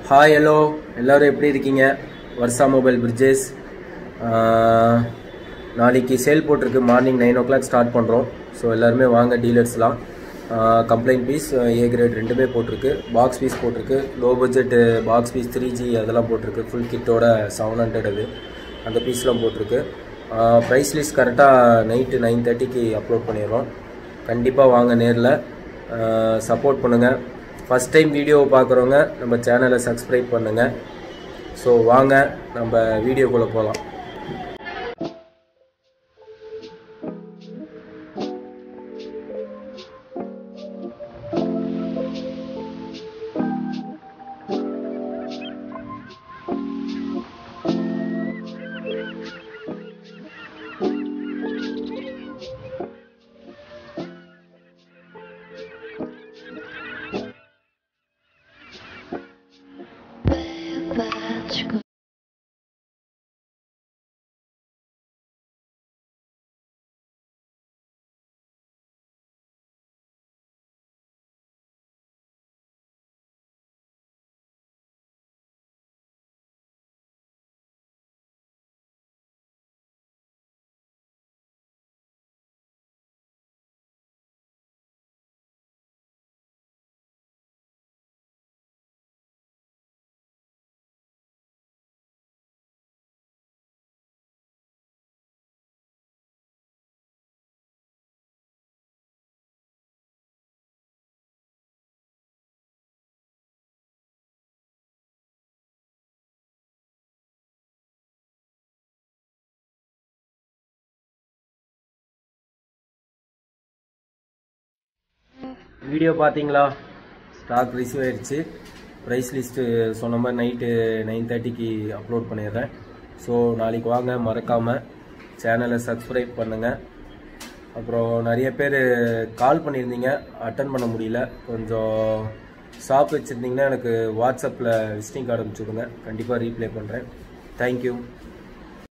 hi hello எல்லோரும் எப்படி இருக்கீங்க வர்ஷா மொபைல் பிரிட்ஜஸ் நாளைக்கு சேல் போட்டிருக்கு morning nine o'clock start பண்ணுறோம் ஸோ எல்லாருமே வாங்க டீலர்ஸ்லாம் கம்ப்ளைண்ட் பீஸ் ஏ கிரேட் ரெண்டுமே போட்டிருக்கு பாக்ஸ் பீஸ் போட்டிருக்கு low budget box piece three G அதெல்லாம் போட்டிருக்கு ஃபுல் கிட்டோட செவன் ஹண்ட்ரட் அது அந்த பீஸ்லாம் போட்டிருக்கு ப்ரைஸ் லிஸ்ட் கரெக்டாக நைட்டு நைன் தேர்ட்டிக்கு அப்லோட் பண்ணிடுறோம் கண்டிப்பாக வாங்க நேரில் சப்போர்ட் பண்ணுங்கள் ஃபஸ்ட் டைம் வீடியோவை பார்க்குறவங்க நம்ம சேனலை சப்ஸ்கிரைப் பண்ணுங்கள் ஸோ வாங்க நம்ம வீடியோக்குள்ளே போகலாம் வீடியோ பார்த்தீங்களா ஸ்டாக் ரிசீவ் ஆயிடுச்சு ப்ரைஸ் லிஸ்ட்டு சொன்ன மாதிரி நைட்டு நைன் தேர்ட்டிக்கு அப்லோட் பண்ணிடுறேன் ஸோ நாளைக்கு வாங்க மறக்காமல் சேனலை சப்ஸ்கிரைப் பண்ணுங்கள் அப்புறம் நிறைய பேர் கால் பண்ணியிருந்தீங்க அட்டன் பண்ண முடியல கொஞ்சம் ஷாப் வச்சுருந்தீங்கன்னா எனக்கு வாட்ஸ்அப்பில் விசிட்டிங் கார்டு அனுப்பிச்சி விடுங்க கண்டிப்பாக ரீப்ளே பண்ணுறேன் தேங்க்யூ